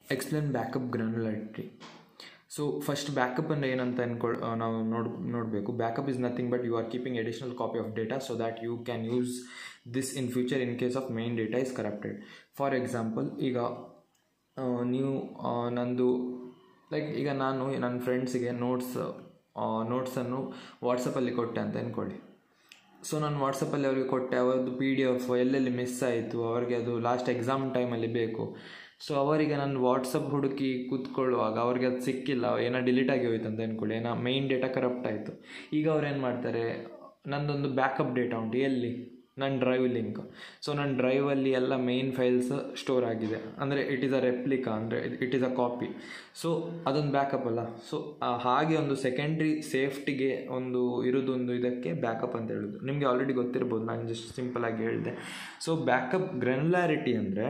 Explain backup granularity so first backup ಅಂದರೆ ಏನಂತ ಅನ್ಕೊಳ್ ಆ, ನಾವು ನೋಡ್ ನೋಡಬೇಕು backup is nothing but you are keeping additional copy of data so that you can use this in future in case of main data is corrupted for example ಈಗ ಆ, ನೀವು ಆ, ನಂದು ಲೈಕ್ ಈಗ ನಾನು ನನ್ನ ಫ್ರೆಂಡ್ಸಿಗೆ ನೋಟ್ಸ್ ನೋಟ್ಸನ್ನು ವಾಟ್ಸಪ್ಪಲ್ಲಿ ಕೊಟ್ಟೆ ಅಂತ ಅಂದ್ಕೊಳ್ಳಿ ಸೊ ನಾನು ವಾಟ್ಸಪ್ಪಲ್ಲಿ ಅವರಿಗೆ ಕೊಟ್ಟೆ ಅವರದ್ದು ಪಿ ಡಿ ಎಫ್ ಎಲ್ಲೆಲ್ಲಿ ಮಿಸ್ ಆಯಿತು ಅವರಿಗೆ ಅದು ಲಾಸ್ಟ್ ಎಕ್ಸಾಮ್ ಟೈಮಲ್ಲಿ ಬೇಕು ಸೊ ಅವರಿಗೆ ನಾನು ವಾಟ್ಸಪ್ ಹುಡುಕಿ ಕೂತ್ಕೊಳ್ಳುವಾಗ ಅವ್ರಿಗೆ ಅದು ಸಿಕ್ಕಿಲ್ಲ ಏನೋ ಡಿಲೀಟ್ ಆಗಿ ಹೋಯ್ತು ಅಂತ ಅಂದ್ಕೊಳ್ಳಿ ಏನೋ ಮೈನ್ ಡೇಟಾ ಕರಪ್ಟ್ ಆಯಿತು ಈಗ ಅವ್ರು ಏನು ಮಾಡ್ತಾರೆ ನಂದೊಂದು ಬ್ಯಾಕಪ್ ಡೇಟಾ ಉಂಟು ಎಲ್ಲಿ ನನ್ನ ಡ್ರೈವ್ ಲಿಂಕ್ ಸೊ ನನ್ನ ಡ್ರೈವಲ್ಲಿ ಎಲ್ಲ ಮೇನ್ ಫೈಲ್ಸ್ ಸ್ಟೋರ್ ಆಗಿದೆ ಅಂದರೆ ಇಟ್ ಈಸ್ ಅ ರೆಪ್ಲಿಕಾ ಅಂದರೆ it is a copy so ಅದೊಂದು ಬ್ಯಾಕಪ್ ಅಲ್ಲ ಸೊ ಹಾಗೆ ಒಂದು ಸೆಕೆಂಡ್ರಿ ಸೇಫ್ಟಿಗೆ ಒಂದು ಇರೋದೊಂದು ಇದಕ್ಕೆ ಬ್ಯಾಕಪ್ ಅಂತ ಹೇಳೋದು ನಿಮಗೆ ಆಲ್ರೆಡಿ ಗೊತ್ತಿರ್ಬೋದು ನಾನು ಜಸ್ಟ್ ಸಿಂಪಲಾಗಿ ಹೇಳಿದೆ ಸೊ ಬ್ಯಾಕಪ್ ಗ್ರೆನ್ಯುಲಾರಿಟಿ ಅಂದರೆ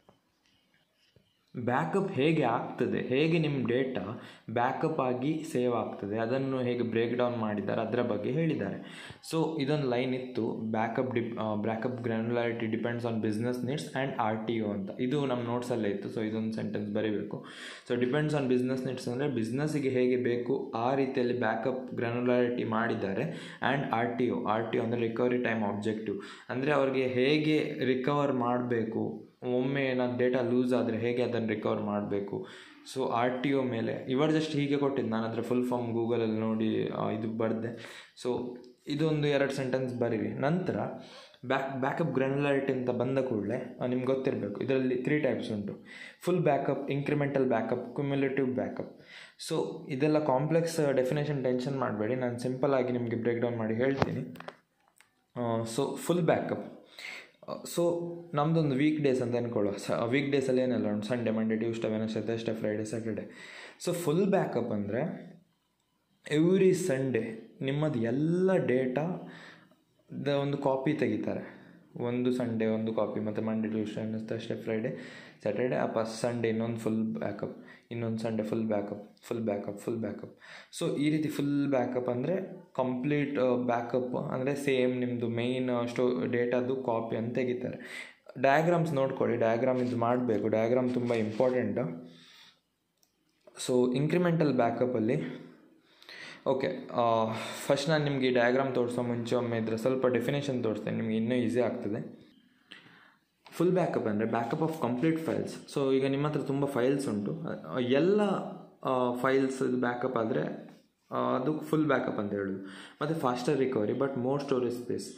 ಬ್ಯಾಕಪ್ ಹೇಗೆ ಆಗ್ತದೆ ಹೇಗೆ ನಿಮ್ಮ ಡೇಟಾ ಬ್ಯಾಕಪ್ ಆಗಿ ಸೇವ್ ಆಗ್ತದೆ ಅದನ್ನು ಹೇಗೆ ಬ್ರೇಕ್ ಡೌನ್ ಮಾಡಿದ್ದಾರೆ ಅದರ ಬಗ್ಗೆ ಹೇಳಿದ್ದಾರೆ ಸೊ ಇದೊಂದು ಲೈನ್ ಇತ್ತು backup dip backup granularity depends on business needs and R T O ಅಂತ ಇದು ನಮ್ಮ ನೋಟ್ಸಲ್ಲೇ ಇತ್ತು ಸೊ ಇದೊಂದು ಸೆಂಟೆನ್ಸ್ ಬರೀಬೇಕು so depends on business needs ಅಂದರೆ ಬಿಸ್ನೆಸ್ಸಿಗೆ ಹೇಗೆ ಬೇಕು ಆ ರೀತಿಯಲ್ಲಿ ಬ್ಯಾಕಪ್ ಗ್ರ್ಯಾನ್ಯುಲಾರಿಟಿ ಮಾಡಿದ್ದಾರೆ and R T O R T O ಅಂದರೆ ರಿಕವರಿ ಟೈಮ್ ಆಬ್ಜೆಕ್ಟಿವ್ ಅಂದರೆ ಅವ್ರಿಗೆ ಹೇಗೆ ರಿಕವರ್ ಮಾಡಬೇಕು ಒಮ್ಮೆ ಏನಾದ್ರು ಡೇಟಾ ಲೂಸ್ ಆದರೆ ಹೇಗೆ ಅದನ್ನು ರಿಕವರ್ ಮಾಡಬೇಕು ಸೊ ಆರ್ ಟಿ ಒ ಮೇಲೆ ಇವರು ಜಸ್ಟ್ ಹೀಗೆ ಕೊಟ್ಟಿದ್ದು ನಾನು ಅದರ ಫುಲ್ ಫಾರ್ಮ್ ಗೂಗಲಲ್ಲಿ ನೋಡಿ ಆ, ಇದು ಬರೆದೆ ಸೊ ಇದೊಂದು ಎರಡು ಸೆಂಟೆನ್ಸ್ ಬರೀರಿ ನಂತರ ಬ್ಯಾಕ್ ಬ್ಯಾಕಪ್ ಗ್ರ್ಯಾನ್ಯುಲಾರಿಟಿ ಅಂತ ಬಂದ ಕೂಡಲೇ ನಿಮ್ಗೆ ಗೊತ್ತಿರಬೇಕು ಇದರಲ್ಲಿ ತ್ರೀ ಟೈಪ್ಸ್ ಉಂಟು full backup incremental backup cumulative backup so ಇದೆಲ್ಲ ಕಾಂಪ್ಲೆಕ್ಸ್ ಡೆಫಿನೇಷನ್ ಟೆನ್ಷನ್ ಮಾಡಬೇಡಿ ನಾನು ಸಿಂಪಲ್ ಆಗಿ ನಿಮಗೆ ಬ್ರೇಕ್ ಡೌನ್ ಮಾಡಿ ಹೇಳ್ತೀನಿ ಸೊ ಫುಲ್ ಬ್ಯಾಕಪ್ ಸೊ ನಮ್ಮದೊಂದು ವೀಕ್ ಡೇಸ್ ಅಂತ ಅಂದ್ಕೊಳ್ಳೋ ಸ ವೀಕ್ ಡೇಸಲ್ಲಿ ಏನೆಲ್ಲ ಉಂಟು Sunday Monday Tuesday Wednesday Thursday Friday Saturday so full backup ಅಂದರೆ ಎವ್ರಿ ಸಂಡೇ ನಿಮ್ಮದು ಎಲ್ಲ ಡೇಟಾ ದ ಒಂದು ಕಾಪಿ ತೆಗಿತಾರೆ ಒಂದು ಸಂಡೇ ಒಂದು ಕಾಪಿ ಮತ್ತು Monday Tuesday Thursday Friday Saturday ಅಪ್ಪ ಸಂಡೇ ಇನ್ನೊಂದು ಫುಲ್ ಬ್ಯಾಕಪ್ ಇನ್ನೊಂದು Sunday full backup full backup full backup so ಈ ರೀತಿ ಫುಲ್ ಬ್ಯಾಕಪ್ ಅಂದರೆ ಕಂಪ್ಲೀಟ್ ಬ್ಯಾಕಪ್ ಅಂದರೆ ಸೇಮ್ ನಿಮ್ಮದು ಮೇಯ್ನ್ ಸ್ಟೋ ಡೇಟಾದು ಕಾಪಿ ಅಂತ ತೆಗಿತಾರೆ ಡಯಾಗ್ರಾಮ್ಸ್ ನೋಡ್ಕೊಳ್ಳಿ ಡಯಾಗ್ರಾಮ್ ಇದು ಮಾಡಬೇಕು ಡಯಾಗ್ರಾಮ್ ತುಂಬ ಇಂಪಾರ್ಟೆಂಟ್ ಸೊ ಇಂಕ್ರಿಮೆಂಟಲ್ ಬ್ಯಾಕಪ್ಪಲ್ಲಿ ಓಕೆ ಫಸ್ಟ್ ನಾನು ನಿಮಗೆ ಈ ಡಯಾಗ್ರಾಮ್ ತೋರಿಸೋ ಮುಂಚೆ ಒಮ್ಮೆ ಇದ್ರೆ ಸ್ವಲ್ಪ ಡೆಫಿನೇಷನ್ ತೋರಿಸ್ತೇನೆ ನಿಮಗೆ ಇನ್ನೂ ಈಸಿ ಆಗ್ತದೆ ಫುಲ್ ಬ್ಯಾಕಪ್ ಅಂದರೆ backup of complete files so ಈಗ ನಿಮ್ಮ ಹತ್ರ ತುಂಬ ಫೈಲ್ಸ್ ಉಂಟು ಅಹ್, ಎಲ್ಲ ಫೈಲ್ಸ್ ಬ್ಯಾಕಪ್ ಆದರೆ ಅದು ಫುಲ್ ಬ್ಯಾಕಪ್ ಅಂತ ಹೇಳೋದು ಮತ್ತು faster recovery but more storage space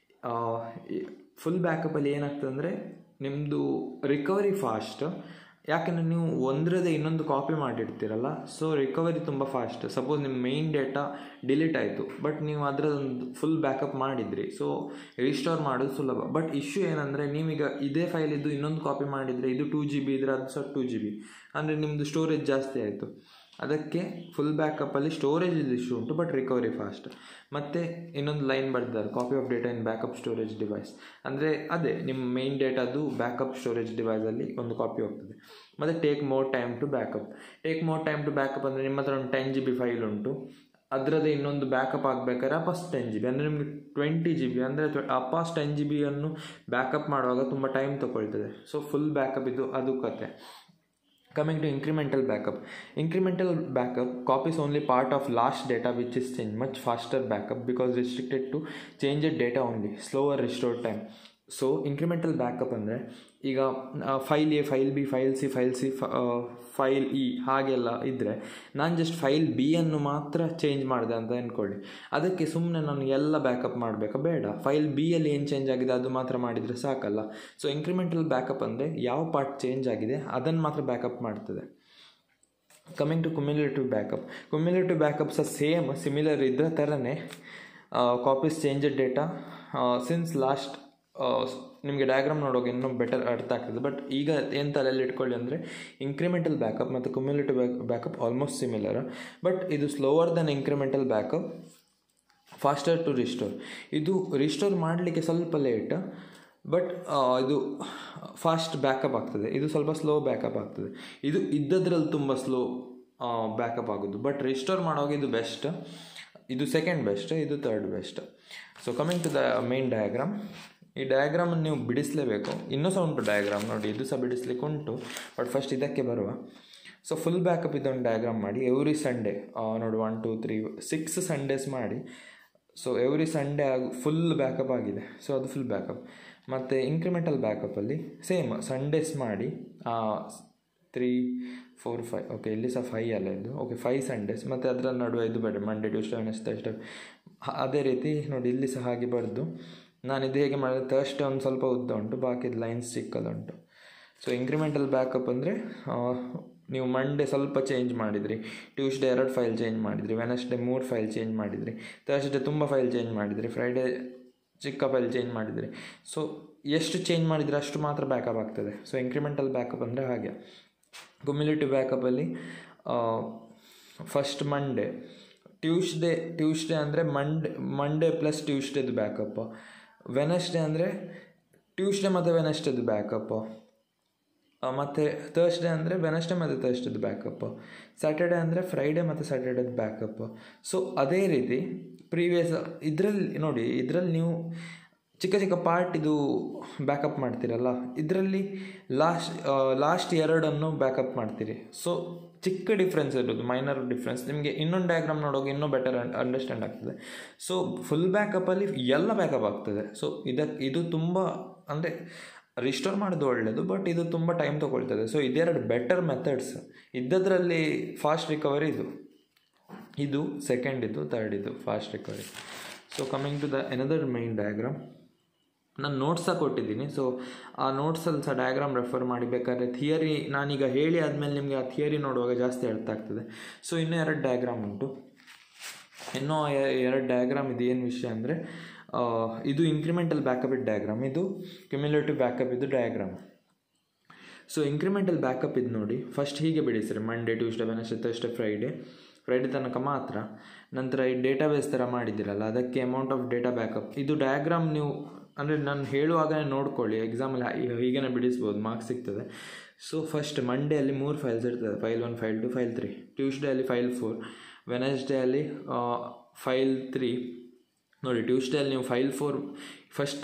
full ಬ್ಯಾಕಪ್ಪಲ್ಲಿ ಏನಾಗ್ತದೆ ಅಂದರೆ ನಿಮ್ಮದು ರಿಕವರಿ ಫಾಸ್ಟ್ ಯಾಕಂದರೆ ನೀವು ಒಂದರದೇ ಇನ್ನೊಂದು ಕಾಪಿ ಮಾಡಿರ್ತೀರಲ್ಲ ಸೊ ರಿಕವರಿ ತುಂಬ ಫಾಸ್ಟ್ ಸಪೋಸ್ ನಿಮ್ಮ ಮೇಯ್ನ್ ಡೇಟಾ ಡಿಲೀಟ್ ಆಯಿತು ಬಟ್ ನೀವು ಅದರದೊಂದು ಫುಲ್ ಬ್ಯಾಕಪ್ ಮಾಡಿದ್ರಿ ಸೊ ರಿಸ್ಟೋರ್ ಮಾಡೋದು ಸುಲಭ ಬಟ್ ಇಶ್ಯೂ ಏನಂದರೆ ನೀವೀಗ ಇದೇ ಫೈಲ್ ಇದ್ದು ಇನ್ನೊಂದು ಕಾಪಿ ಮಾಡಿದರೆ ಇದು ಟೂ ಜಿ ಬಿ ಇದ್ರೆ ಅದು ಸಹ ಟೂ ಜಿ ಬಿ ಅಂದರೆ ನಿಮ್ಮದು ಸ್ಟೋರೇಜ್ ಜಾಸ್ತಿ ಆಯಿತು ಅದಕ್ಕೆ ಫುಲ್ ಬ್ಯಾಕಪ್ಪಲ್ಲಿ ಸ್ಟೋರೇಜ್ ಇಶ್ಯೂ ಉಂಟು ಬಟ್ ರಿಕವರಿ ಫಾಸ್ಟ್ ಮತ್ತು ಇನ್ನೊಂದು ಲೈನ್ ಬರ್ದಿದ್ದಾರೆ copy of data in backup storage device ಅಂದರೆ ಅದೇ ನಿಮ್ಮ ಮೇನ್ ಡೇಟಾದು ಬ್ಯಾಕಪ್ ಸ್ಟೋರೇಜ್ ಡಿವೈಸಲ್ಲಿ ಒಂದು ಕಾಪಿ ಹೋಗ್ತದೆ ಮತ್ತು take more time to backup take more time to backup ಅಂದರೆ ನಿಮ್ಮ ಹತ್ರ ಒಂದು ಟೆನ್ ಜಿ ಬಿ ಫೈಲ್ ಉಂಟು ಅದರದ್ದೇ ಇನ್ನೊಂದು ಬ್ಯಾಕಪ್ ಆಗಬೇಕಾದ್ರೆ ಅಪಾಸ್ ಟೆನ್ ಜಿ ಬಿ ಅಂದರೆ ನಿಮಗೆ ಟ್ವೆಂಟಿ ಜಿ ಬಿ ಅಂದರೆ ಅಪಾಸ್ ಟೆನ್ ಜಿ ಬಿಯನ್ನು ಬ್ಯಾಕಪ್ ಮಾಡುವಾಗ ತುಂಬ ಟೈಮ್ ತೊಗೊಳ್ತದೆ ಸೊ ಫುಲ್ ಬ್ಯಾಕಪ್ ಇದು ಅದು ಕತೆ Coming to incremental backup. Incremental backup copies only part of last data which is changed. Much faster backup because restricted to changed data only. Slower restore time. So incremental backup ಅಂದರೆ ಈಗ file A file B file C file C file E ಹಾಗೆಲ್ಲ ಇದ್ದರೆ ನಾನು just file B ಅನ್ನು ಮಾತ್ರ change ಮಾಡಿದೆ ಅಂತ ಅಂದ್ಕೊಳ್ಳಿ ಅದಕ್ಕೆ ಸುಮ್ಮನೆ ನಾನು ಎಲ್ಲ ಬ್ಯಾಕಪ್ ಮಾಡಬೇಕಾ ಬೇಡ ಫೈಲ್ ಬಿಯಲ್ಲಿ ಏನು ಚೇಂಜ್ ಆಗಿದೆ ಅದು ಮಾತ್ರ ಮಾಡಿದರೆ ಸಾಕಲ್ಲ ಸೊ ಇಂಕ್ರಿಮೆಂಟಲ್ ಬ್ಯಾಕಪ್ ಅಂದರೆ ಯಾವ ಪಾರ್ಟ್ ಚೇಂಜ್ ಆಗಿದೆ ಅದನ್ನು ಮಾತ್ರ ಬ್ಯಾಕಪ್ ಮಾಡ್ತದೆ coming to cumulative backup cumulative backup ಸಹ ಸೇಮ್ ಸಿಮಿಲರ್ ಇದ್ರ ಥರನೇ copies changed data since last ನಿಮಗೆ ಡಯಾಗ್ರಾಮ್ ನೋಡುವಾಗ ಇನ್ನೂ ಬೆಟರ್ ಅರ್ಥ ಆಗ್ತದೆ ಬಟ್ ಈಗ ಏನು ತಲೆಯಲ್ಲಿ ಇಟ್ಕೊಳ್ಳಿ ಅಂದರೆ ಇಂಕ್ರಿಮೆಂಟಲ್ ಬ್ಯಾಕಪ್ ಮತ್ತು cumulative backup almost similar but ಇದು slower then incremental backup faster to restore ಇದು ರಿಸ್ಟೋರ್ ಮಾಡಲಿಕ್ಕೆ ಸ್ವಲ್ಪ ಲೇಟ್ ಬಟ್ ಇದು ಫಾಸ್ಟ್ ಬ್ಯಾಕಪ್ ಆಗ್ತದೆ ಇದು ಸ್ವಲ್ಪ ಸ್ಲೋ ಬ್ಯಾಕಪ್ ಆಗ್ತದೆ ಇದು ಇದ್ದದ್ರಲ್ಲಿ ತುಂಬ ಸ್ಲೋ ಬ್ಯಾಕಪ್ ಆಗೋದು ಬಟ್ ರಿಸ್ಟೋರ್ ಮಾಡುವಾಗ ಇದು ಬೆಸ್ಟ್ ಇದು ಸೆಕೆಂಡ್ ಬೆಸ್ಟ್ ಇದು third best so coming to the main diagram ಈ ಡಯಾಗ್ರಾಮ್ ನೀವು ಬಿಡಿಸಲೇಬೇಕು ಇನ್ನೂ ಸಹ ಉಂಟು ಡಯಾಗ್ರಾಮ್ ನೋಡಿ ಇದು ಸಹ ಬಿಡಿಸ್ಲಿಕ್ಕೆ ಉಂಟು ಬಟ್ ಫಸ್ಟ್ ಇದಕ್ಕೆ ಬರುವ ಸೊ ಫುಲ್ ಬ್ಯಾಕಪ್ ಇದೊಂದು ಡಯಾಗ್ರಾಮ್ ಮಾಡಿ ಎವ್ರಿ ಸಂಡೇ ನೋಡಿ one two three six Sundays ಮಾಡಿ ಸೊ ಎವ್ರಿ ಸಂಡೇ ಆಗಿ ಫುಲ್ ಬ್ಯಾಕಪ್ ಆಗಿದೆ ಸೊ ಅದು ಫುಲ್ ಬ್ಯಾಕಪ್ ಮತ್ತು ಇನ್ಕ್ರಿಮೆಂಟಲ್ ಬ್ಯಾಕಪ್ಪಲ್ಲಿ ಸೇಮ್ ಸಂಡೇಸ್ ಮಾಡಿ ತ್ರೀ ಫೋರ್ ಫೈವ್ ಓಕೆ ಇಲ್ಲಿ ಸಹ ಫೈ ಅಲ್ಲ ಇದು ಓಕೆ ಫೈವ್ ಸಂಡೇಸ್ ಮತ್ತು ಅದರ ನಡುವೆ ಇದು ಬೇಡ ಮಂಡೇ ಟ್ಯೂಸ್ಡೇ ವೆನೆಸ್ಡೇ ಅಷ್ಟೇ ಅದೇ ರೀತಿ ನೋಡಿ ಇಲ್ಲಿ ಸಹ ಹಾಗೆ ಬರೆದು ನಾನು ಇದು ಹೇಗೆ ಮಾಡಿದೆ ತರ್ಸ್ಡೇ ಒಂದು ಸ್ವಲ್ಪ ಉದ್ದ ಉಂಟು ಬಾಕಿದು ಲೈನ್ಸ್ ಚಿಕ್ಕದುಂಟು ಸೊ ಇನ್ಕ್ರಿಮೆಂಟಲ್ ಬ್ಯಾಕಪ್ ಅಂದರೆ ನೀವು ಮಂಡೇ ಸ್ವಲ್ಪ ಚೇಂಜ್ ಮಾಡಿದ್ರಿ ಟ್ಯೂಸ್ಡೇ ಎರಡು ಫೈಲ್ ಚೇಂಜ್ ಮಾಡಿದ್ರಿ ವೆನಸ್ಡೇ ಮೂರು ಫೈಲ್ ಚೇಂಜ್ ಮಾಡಿದ್ರಿ ಥರ್ಸ್ಡೇ ತುಂಬ ಫೈಲ್ ಚೇಂಜ್ ಮಾಡಿದ್ರಿ ಫ್ರೈಡೇ ಚಿಕ್ಕ ಫೈಲ್ ಚೇಂಜ್ ಮಾಡಿದ್ರಿ ಸೊ ಎಷ್ಟು ಚೇಂಜ್ ಮಾಡಿದರೆ ಅಷ್ಟು ಮಾತ್ರ ಬ್ಯಾಕಪ್ ಆಗ್ತದೆ ಸೊ ಇನ್ಕ್ರಿಮೆಂಟಲ್ ಬ್ಯಾಕಪ್ ಅಂದರೆ ಹಾಗೆ ಕ್ಯುಮ್ಯುಲೇಟಿವ್ ಬ್ಯಾಕಪ್ಪಲ್ಲಿ ಫಸ್ಟ್ ಮಂಡೇ ಟ್ಯೂಸ್ಡೇ ಟ್ಯೂಸ್ಡೇ ಅಂದರೆ ಮಂಡೇ ಮಂಡೇ ಪ್ಲಸ್ ಟ್ಯೂಸ್ಡೇದು ಬ್ಯಾಕಪ್ ವೆನಸ್ಡೇ ಅಂದರೆ ಟ್ಯೂಸ್ಡೇ ಮತ್ತು ವೆನಸ್ಡೇದು ಬ್ಯಾಕಪ್ ಮತ್ತು ಥರ್ಸ್ಡೇ ಅಂದರೆ ವೆನಸ್ಡೇ ಮತ್ತು ಥರ್ಸ್ಡೇದು ಬ್ಯಾಕಪ್ ಸ್ಯಾಟರ್ಡೇ ಅಂದರೆ ಫ್ರೈಡೇ ಮತ್ತು ಸ್ಯಾಟರ್ಡೇದು ಬ್ಯಾಕಪ್ ಸೊ ಅದೇ ರೀತಿ ಪ್ರೀವಿಯಸ್ ಇದರಲ್ಲಿ ನೋಡಿ ಇದರಲ್ಲಿ ನೀವು ಚಿಕ್ಕ ಚಿಕ್ಕ ಪಾರ್ಟ್ ಇದು ಬ್ಯಾಕಪ್ ಮಾಡ್ತೀರಲ್ಲ ಇದರಲ್ಲಿ ಲಾಸ್ಟ್ ಲಾಸ್ಟ್ ಎರಡನ್ನು ಬ್ಯಾಕಪ್ ಮಾಡ್ತೀರಿ ಸೊ ಚಿಕ್ಕ ಡಿಫ್ರೆನ್ಸ್ ಇರೋದು ಮೈನರ್ ಡಿಫ್ರೆನ್ಸ್ ನಿಮಗೆ ಇನ್ನೊಂದು ಡಯಾಗ್ರಾಮ್ ನೋಡುವಾಗ ಇನ್ನೂ ಬೆಟರ್ ಅಂಡರ್ಸ್ಟ್ಯಾಂಡ್ ಆಗ್ತದೆ ಸೊ ಫುಲ್ ಬ್ಯಾಕಪ್ಪಲ್ಲಿ ಎಲ್ಲ ಬ್ಯಾಕಪ್ ಆಗ್ತದೆ ಸೊ ಇದಕ್ಕೆ ಇದು ತುಂಬ ಅಂದರೆ ರಿಸ್ಟೋರ್ ಮಾಡೋದು ಒಳ್ಳೆಯದು ಬಟ್ ಇದು ತುಂಬ ಟೈಮ್ ತೊಗೊಳ್ತದೆ ಸೊ ಇದೆರಡು ಬೆಟರ್ ಮೆಥಡ್ಸ್ ಇದ್ದದ್ರಲ್ಲಿ ಫಾಸ್ಟ್ ರಿಕವರಿ ಇದು ಇದು ಸೆಕೆಂಡ್ ಇದು ಥರ್ಡ್ ಇದು fast recovery so coming to the another main diagram ನಾನು ನೋಟ್ಸ್ ಸಹ ಕೊಟ್ಟಿದ್ದೀನಿ ಸೊ ಆ ನೋಟ್ಸಲ್ಲಿ ಸಹ ಡಯಾಗ್ರಾಮ್ ರೆಫರ್ ಮಾಡಿ ಬೇಕಾದ್ರೆ ಥಿಯರಿ ನಾನೀಗ ಹೇಳಿ ಆದಮೇಲೆ ನಿಮಗೆ ಆ ಥಿಯರಿ ನೋಡುವಾಗ ಜಾಸ್ತಿ ಅರ್ಥ ಆಗ್ತದೆ ಸೊ ಇನ್ನೂ ಎರಡು ಡಯಾಗ್ರಾಮ್ ಉಂಟು ಇನ್ನೂ ಎರಡು ಡಯಾಗ್ರಾಮ್ ಇದು ಏನು ವಿಷಯ ಅಂದರೆ ಇದು ಇನ್ಕ್ರಿಮೆಂಟಲ್ ಬ್ಯಾಕಪ್ ಇದ್ದು ಡಯಾಗ್ರಾಮ್ ಇದು ಕ್ಯುಮ್ಯುಲೇಟಿವ್ ಬ್ಯಾಕಪ್ ಇದು ಡಯಾಗ್ರಾಮ್ ಸೊ ಇನ್ಕ್ರಿಮೆಂಟಲ್ ಬ್ಯಾಕಪ್ ಇದು ನೋಡಿ ಫಸ್ಟ್ ಹೀಗೆ ಬಿಡಿಸ್ರಿ Monday Tuesday Wednesday Thursday Friday Friday ತನಕ ಮಾತ್ರ ನಂತರ ಈ ಡೇಟಾಬೇಸ್ ಥರ ಮಾಡಿದ್ದೀರಲ್ಲ ಅದಕ್ಕೆ ಅಮೌಂಟ್ ಆಫ್ ಡೇಟಾ ಬ್ಯಾಕಪ್ ಇದು ಡಯಾಗ್ರಾಮ್ ನೀವು ಅಂದರೆ ನಾನು ಹೇಳುವಾಗಲೇ ನೋಡ್ಕೊಳ್ಳಿ ಎಕ್ಸಾಮಲ್ಲಿ ಹೀಗೇ ಬಿಡಿಸ್ಬೋದು ಮಾರ್ಕ್ಸ್ ಸಿಗ್ತದೆ ಸೊ ಫಸ್ಟ್ ಮಂಡೇ ಅಲ್ಲಿ ಮೂರು ಫೈಲ್ಸ್ ಇರ್ತದೆ file one file two file three Tuesday ಅಲ್ಲಿ ಫೈಲ್ ಫೋರ್ ವೆನಸ್ಡೇ ಅಲ್ಲಿ ಫೈಲ್ ತ್ರೀ ನೋಡಿ ಟ್ಯೂಸ್ಡೇ ಅಲ್ಲಿ ನೀವು file four first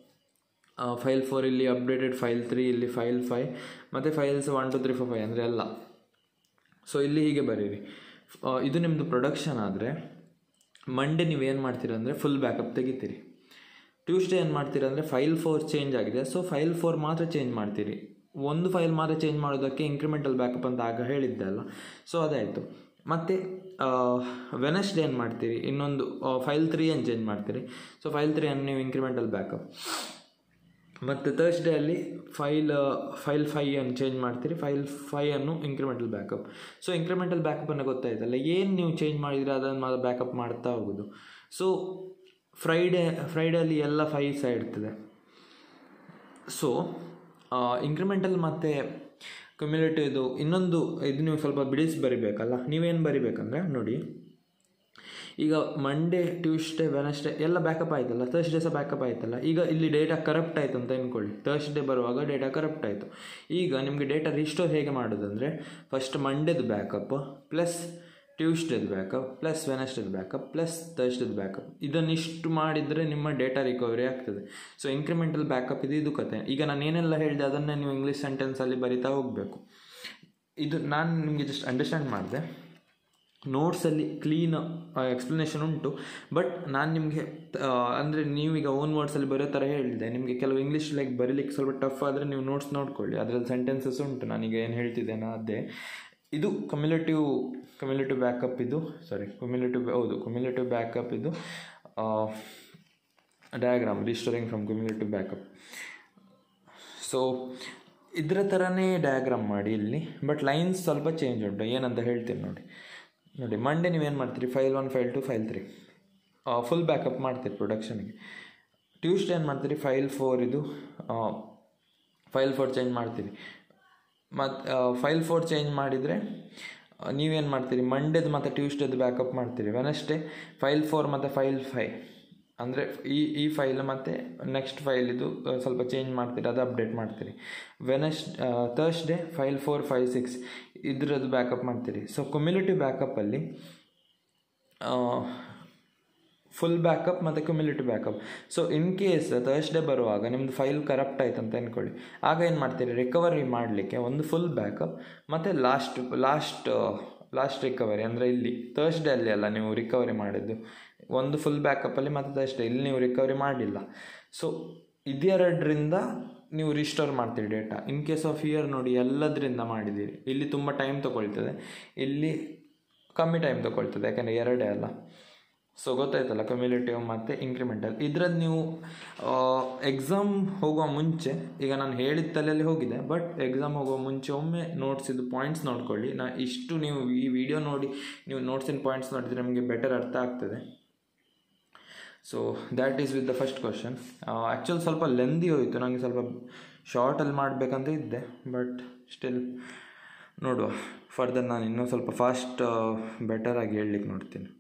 file four ಇಲ್ಲಿ ಅಪ್ಡೇಟೆಡ್ ಫೈಲ್ ತ್ರೀ ಇಲ್ಲಿ ಫೈಲ್ ಫೈ ಮತ್ತು files one two three four five ಅಂದರೆ ಎಲ್ಲ ಸೊ ಇಲ್ಲಿ ಹೀಗೆ ಬರೀರಿ ಇದು ನಿಮ್ಮದು ಪ್ರೊಡಕ್ಷನ್ ಆದರೆ ಮಂಡೇ ನೀವು ಏನು ಮಾಡ್ತೀರ ಅಂದರೆ ಫುಲ್ ಬ್ಯಾಕಪ್ ತೆಗಿತೀರಿ ಟ್ಯೂಸ್ಡೇ ಏನು ಮಾಡ್ತೀರ ಅಂದರೆ ಫೈಲ್ ಫೋರ್ ಚೇಂಜ್ ಆಗಿದೆ ಸೊ ಫೈಲ್ ಫೋರ್ ಮಾತ್ರ ಚೇಂಜ್ ಮಾಡ್ತೀರಿ ಒಂದು ಫೈಲ್ ಮಾತ್ರ ಚೇಂಜ್ ಮಾಡೋದಕ್ಕೆ ಇನ್ಕ್ರಿಮೆಂಟಲ್ ಬ್ಯಾಕಪ್ ಅಂತ ಆಗ ಹೇಳಿದ್ದೆ ಅಲ್ಲ ಸೊ ಅದಾಯಿತು ಮತ್ತು ವೆನಸ್ಡೇ ಏನು ಮಾಡ್ತೀರಿ ಇನ್ನೊಂದು ಫೈಲ್ ತ್ರೀಯನ್ನು ಚೇಂಜ್ ಮಾಡ್ತೀರಿ ಸೊ ಫೈಲ್ ತ್ರೀಯನ್ನು ನೀವು ಇನ್ಕ್ರಿಮೆಂಟಲ್ ಬ್ಯಾಕಪ್ ಮತ್ತು ತರ್ಸ್ಡೇ ಅಲ್ಲಿ ಫೈಲ್ ಫೈಲ್ ಫೈಯನ್ನು ಚೇಂಜ್ ಮಾಡ್ತೀರಿ ಫೈಲ್ ಫೈಯನ್ನು ಇನ್ಕ್ರಿಮೆಂಟಲ್ ಬ್ಯಾಕಪ್ ಸೊ ಇನ್ಕ್ರಿಮೆಂಟಲ್ ಬ್ಯಾಕಪ್ಪನ್ನು ಗೊತ್ತಾಯ್ತಲ್ಲ ಏನು ನೀವು ಚೇಂಜ್ ಮಾಡಿದರೆ ಅದನ್ನು ಬ್ಯಾಕಪ್ ಮಾಡ್ತಾ ಹೋಗೋದು ಸೊ ಫ್ರೈಡೇ ಫ್ರೈಡೇಲಿ ಎಲ್ಲ ಫೈವ್ ಸಹ ಇರ್ತದೆ ಸೊ ಇನ್ಕ್ರಿಮೆಂಟಲ್ ಮತ್ತು ಕಮ್ಯುನಿಟಿ ಇದು ಇನ್ನೊಂದು ಇದು ನೀವು ಸ್ವಲ್ಪ ಬಿಡಿಸಿ ಬರಿಬೇಕಲ್ಲ ನೀವೇನು ಬರಿಬೇಕಂದ್ರೆ ನೋಡಿ ಈಗ ಮಂಡೇ ಟ್ಯೂಸ್ಡೇ ವೆನಸ್ಡೇ ಎಲ್ಲ ಬ್ಯಾಕಪ್ ಆಯ್ತಲ್ಲ ಥರ್ಸ್ಡೇ ಸಹ ಬ್ಯಾಕಪ್ ಆಯ್ತಲ್ಲ ಈಗ ಇಲ್ಲಿ ಡೇಟಾ ಕರಪ್ಟ್ ಆಯಿತು ಅಂತ ಅಂದ್ಕೊಳ್ಳಿ ಥರ್ಸ್ಡೇ ಬರುವಾಗ ಡೇಟಾ ಕರಪ್ಟ್ ಆಯಿತು ಈಗ ನಿಮಗೆ ಡೇಟಾ ರಿಸ್ಟೋರ್ ಹೇಗೆ ಮಾಡೋದಂದರೆ ಫಸ್ಟ್ ಮಂಡೇದು ಬ್ಯಾಕಪ್ ಪ್ಲಸ್ ಟ್ಯೂಸ್ಡೇದು ಬ್ಯಾಕಪ್ ಪ್ಲಸ್ ವೆನಸ್ಡೇದು ಬ್ಯಾಕಪ್ ಪ್ಲಸ್ ಥರ್ಸ್ಡೇದು ಬ್ಯಾಕಪ್ ಇದನ್ನಿಷ್ಟು ಮಾಡಿದರೆ ನಿಮ್ಮ ಡೇಟಾ ರಿಕವರಿ ಆಗ್ತದೆ ಸೊ ಇನ್ಕ್ರಿಮೆಂಟಲ್ ಬ್ಯಾಕಪ್ ಇದು ಇದು ಕತೆ ಈಗ ನಾನು ಏನೆಲ್ಲ ಹೇಳಿದೆ ಅದನ್ನೇ ನೀವು ಇಂಗ್ಲೀಷ್ ಸೆಂಟೆನ್ಸಲ್ಲಿ ಬರಿತಾ ಹೋಗಬೇಕು ಇದು ನಾನು ನಿಮಗೆ ಜಸ್ಟ್ ಅಂಡರ್ಸ್ಟ್ಯಾಂಡ್ ಮಾಡಿದೆ ನೋಟ್ಸಲ್ಲಿ ಕ್ಲೀನ್ ಎಕ್ಸ್ಪ್ಲನೇಷನ್ ಉಂಟು ಬಟ್ ನಾನು ನಿಮಗೆ ಅಂದರೆ ನೀವೀಗ ಓನ್ ವರ್ಡ್ಸಲ್ಲಿ ಬರೋ ಥರ ಹೇಳಿದೆ ನಿಮಗೆ ಕೆಲವು ಇಂಗ್ಲೀಷ್ ಲೈಕ್ ಬರೀಲಿಕ್ಕೆ ಸ್ವಲ್ಪ ಟಫ್ ಆದರೆ ನೀವು ನೋಟ್ಸ್ ನೋಡ್ಕೊಳ್ಳಿ ಅದರಲ್ಲಿ ಸೆಂಟೆನ್ಸಸ್ ಉಂಟು ನಾನೀಗ ಏನು ಹೇಳ್ತಿದ್ದೇನೆ ಅದೇ ಇದು ಕಮ್ಯುಲೇಟಿವ್ ಕಮ್ಯುಲೇಟಿವ್ ಬ್ಯಾಕಪ್ ಇದು ಸಾರಿ ಕಮ್ಯುಲೇಟಿವ್ ಹೌದು ಕಮ್ಯುಲೇಟಿವ್ ಬ್ಯಾಕಪ್ ಇದು diagram restoring from cumulative backup so ಇದರ ಥರನೇ ಡಯಾಗ್ರಾಮ್ ಮಾಡಿ ಇಲ್ಲಿ ಬಟ್ ಲೈನ್ಸ್ ಸ್ವಲ್ಪ ಚೇಂಜ್ ಉಂಟು ಏನಂತ ಹೇಳ್ತೀನಿ ನೋಡಿ ನೋಡಿ ಮಂಡೇ ನೀವೇನು ಮಾಡ್ತೀರಿ file one file two file three full backup ಮಾಡ್ತೀರಿ ಪ್ರೊಡಕ್ಷನ್ಗೆ ಟ್ಯೂಸ್ಡೇ ಏನು ಮಾಡ್ತೀರಿ ಫೈಲ್ ಫೋರ್ ಇದು ಫೈಲ್ ಫೋರ್ ಚೇಂಜ್ ಮಾಡ್ತೀರಿ ಮತ್ತು ಫೈಲ್ ಫೋರ್ ಚೇಂಜ್ ಮಾಡಿದರೆ ನೀವೇನು ಮಾಡ್ತೀರಿ ಮಂಡೇದು ಮತ್ತು ಟ್ಯೂಸ್ಡೇದು ಬ್ಯಾಕಪ್ ಮಾಡ್ತೀರಿ ವೆನಸ್ಡೇ ಫೈಲ್ ಫೋರ್ ಮತ್ತು ಫೈಲ್ ಫೈ ಅಂದರೆ ಈ ಈ ಫೈಲ್ ಮತ್ತು ನೆಕ್ಸ್ಟ್ ಫೈಲ್ ಇದು ಸ್ವಲ್ಪ ಚೇಂಜ್ ಮಾಡ್ತೀರಿ ಅದು ಅಪ್ಡೇಟ್ ಮಾಡ್ತೀರಿ ವೆನಸ್ Thursday file four five six ಇದ್ರದ್ದು ಬ್ಯಾಕಪ್ ಮಾಡ್ತೀರಿ ಸೊ ಕಮ್ಯುನಿಟಿ ಬ್ಯಾಕಪ್ಪಲ್ಲಿ ಫುಲ್ ಬ್ಯಾಕಪ್ ಮತ್ತು cumulative backup so in case Thursday ಬರುವಾಗ ನಿಮ್ಮದು ಫೈಲ್ ಕರಪ್ಟ್ ಆಯ್ತು ಅಂತ ಅಂದ್ಕೊಳ್ಳಿ ಆಗ ಏನು ಮಾಡ್ತೀರಿ ರಿಕವರಿ ಮಾಡಲಿಕ್ಕೆ ಒಂದು ಫುಲ್ ಬ್ಯಾಕಪ್ ಮತ್ತು ಲಾಸ್ಟ್ ಲಾಸ್ಟ್ ಲಾಸ್ಟ್ ರಿಕವರಿ ಅಂದರೆ ಇಲ್ಲಿ ಥರ್ಸ್ಡೇ ಅಲ್ಲಿ ಅಲ್ಲ ನೀವು ರಿಕವರಿ ಮಾಡಿದ್ದು ಒಂದು ಫುಲ್ ಬ್ಯಾಕಪ್ಪಲ್ಲಿ ಮತ್ತು ಥರ್ಸ್ಡೇ ಇಲ್ಲಿ ನೀವು ರಿಕವರಿ ಮಾಡಲಿಲ್ಲ ಸೊ ಇದೆರಡರಿಂದ ನೀವು ರಿಸ್ಟೋರ್ ಮಾಡ್ತೀರಿ data in case of year ನೋಡಿ ಎಲ್ಲದರಿಂದ ಮಾಡಿದ್ದೀರಿ ಇಲ್ಲಿ ತುಂಬ ಟೈಮ್ ತೊಗೊಳ್ತದೆ ಇಲ್ಲಿ ಕಮ್ಮಿ ಟೈಮ್ ತೊಗೊಳ್ತದೆ ಯಾಕಂದರೆ ಎರಡೇ ಅಲ್ಲ ಸೊ ಗೊತ್ತಾಯ್ತಲ್ಲ ಕಮ್ಯುನಿಟಿವ್ ಮತ್ತು ಇಂಕ್ರಿಮೆಂಟಲ್ ಇದ್ರದ್ದು ನೀವು ಎಕ್ಸಾಮ್ ಹೋಗುವ ಮುಂಚೆ ಈಗ ನಾನು ಹೇಳಿದ ತಲೆಯಲ್ಲಿ ಹೋಗಿದೆ ಬಟ್ ಎಕ್ಸಾಮ್ ಹೋಗುವ ಮುಂಚೆ ಒಮ್ಮೆ ನೋಟ್ಸಿದ್ದು ಪಾಯಿಂಟ್ಸ್ ನೋಡ್ಕೊಳ್ಳಿ ನಾ ಇಷ್ಟು ನೀವು ಈ ವಿಡಿಯೋ ನೋಡಿ ನೀವು ನೋಟ್ಸಿನ ಪಾಯಿಂಟ್ಸ್ ನೋಡಿದರೆ ನಿಮಗೆ ಬೆಟರ್ ಅರ್ಥ ಆಗ್ತದೆ so that is with the first question actually ಸ್ವಲ್ಪ ಲೆಂದಿ ಹೋಯಿತು ನನಗೆ ಸ್ವಲ್ಪ ಶಾರ್ಟಲ್ಲಿ ಮಾಡಬೇಕಂತ ಇದ್ದೆ ಬಟ್ ಸ್ಟಿಲ್ ನೋಡುವ ಫರ್ದರ್ ನಾನು ಇನ್ನೂ ಸ್ವಲ್ಪ ಫಾಸ್ಟ್ ಬೆಟರಾಗಿ ಹೇಳಲಿಕ್ಕೆ ನೋಡ್ತೀನಿ